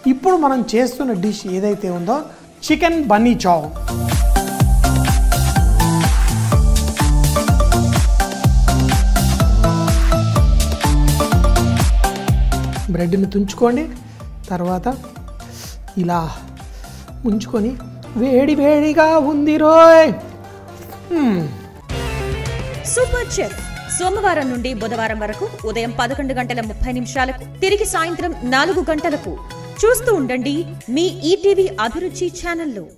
ఇప్పుడు మనం చేస్తున్న డిష్ ఏదైతే ఉందో చికెన్ బన్నీ చావ్ బ్రెడ్ని తుంచుకోండి తర్వాత ఇలా ముంచుకొని వేడి వేడిగా ఉంది రోయ్ మ్మ్. సూపర్ చెఫ్ సోమవారం నుండి బుధవారం వరకు ఉదయం పదకొండు గంటల ముప్పై నిమిషాలకు తిరిగి సాయంత్రం నాలుగు గంటలకు చూస్తూ ఉండండి మీ ఈటీవీ అభిరుచి ఛానల్లో